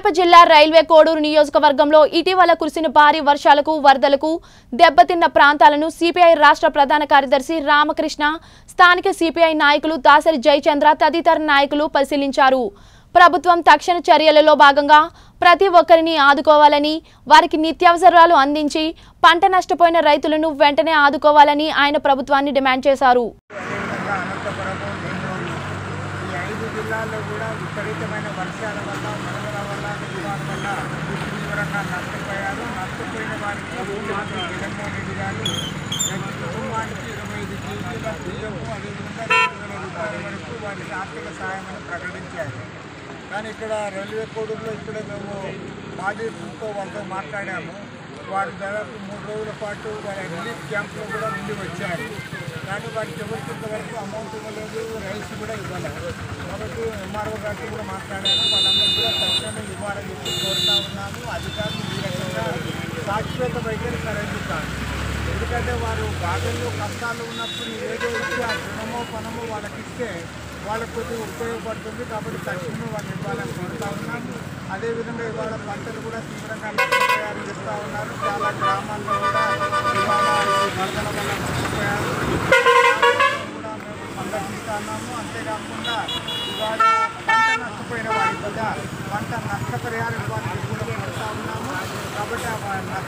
కడప జిల్లా రైల్వే కోడూరు నియోజకవర్గంలో ఇటీవల కురిసిన భారీ వర్షాలకు వరదలకు దెబ్బతిన్న ప్రాంతాలను సిపిఐ రాష్ట్ర ప్రధాన కార్యదర్శి రామకృష్ణ స్థానిక సిపిఐ నాయకులు దాసరి జయచంద్ర తదితర నాయకులు పరిశీలించారు ప్రభుత్వం తక్షణ చర్యలలో భాగంగా ప్రతి ఒక్కరిని ఆదుకోవాలని వారికి నిత్యావసరాలు అందించి పంట నష్టపోయిన రైతులను వెంటనే ఆదుకోవాలని ఆయన ప్రభుత్వాన్ని డిమాండ్ చేశారు అదేవిధంగా అనంతపురము నెల్లూరు ఈ ఐదు జిల్లాల్లో కూడా విపరీతమైన వర్షాల వల్ల వరదల వల్ల తుఫాను వల్ల తీవ్రంగా నష్టపోయారు నష్టపోయిన వారికి ముఖ్యమంత్రి జగన్మోహన్ రెడ్డి గారు ప్రతి కుటుంబానికి ఇరవై ఐదు కేజీల బియ్యము అదేవిధంగా రెండు వేల రూపాయల వరకు వారికి ఆర్థిక సహాయమని ప్రకటించారు కానీ ఇక్కడ రైల్వే కోడూరులో ఇక్కడ మేము బాధితులతో వాళ్ళతో మాట్లాడాము వారు దాదాపు మూడు రోజుల పాటు వారి రిలీఫ్ క్యాంప్లో కూడా ఉండి వచ్చారు కానీ వారికి ఎవరికి ఇంతవరకు అమౌంట్ ఇవ్వలేదు రైస్ కూడా ఇవ్వలేదు కాబట్టి ఎంఆర్ఓ గారితో కూడా మాట్లాడాను వాళ్ళందరూ కూడా తక్షణమే ఇవ్వాలని చెప్పి కోరుతా ఉన్నాము అధికారులు ఈ రకంగా శాశ్వత వైఖరి సరైనది కాదు ఎందుకంటే వారు బాధల్లో కష్టాలు ఉన్నప్పుడు ఏదో ఇచ్చి ఆ రుణమో పనమో వాళ్ళకి ఇస్తే వాళ్ళకు కొద్దిగా ఉపయోగపడుతుంది కాబట్టి తక్షణమే వాళ్ళు ఇవ్వాలని కోరుతా ఉన్నాము అదేవిధంగా ఇవాళ పంటలు కూడా తీవ్రంగా నష్టపోయారు చెప్తా ఉన్నారు చాలా గ్రామాల్లో కూడా ఇవాళ ఈ వరదల వల్ల నష్టపోయారు కూడా మేము సందర్శిస్తా ఉన్నాము అంతేకాకుండా ఇవాళ పంట నష్టపోయిన వారి వద్ద పంట నష్టపరిహారం ఇవ్వాలని కూడా కోరుతా ఉన్నాము కాబట్టి ఆ నష్ట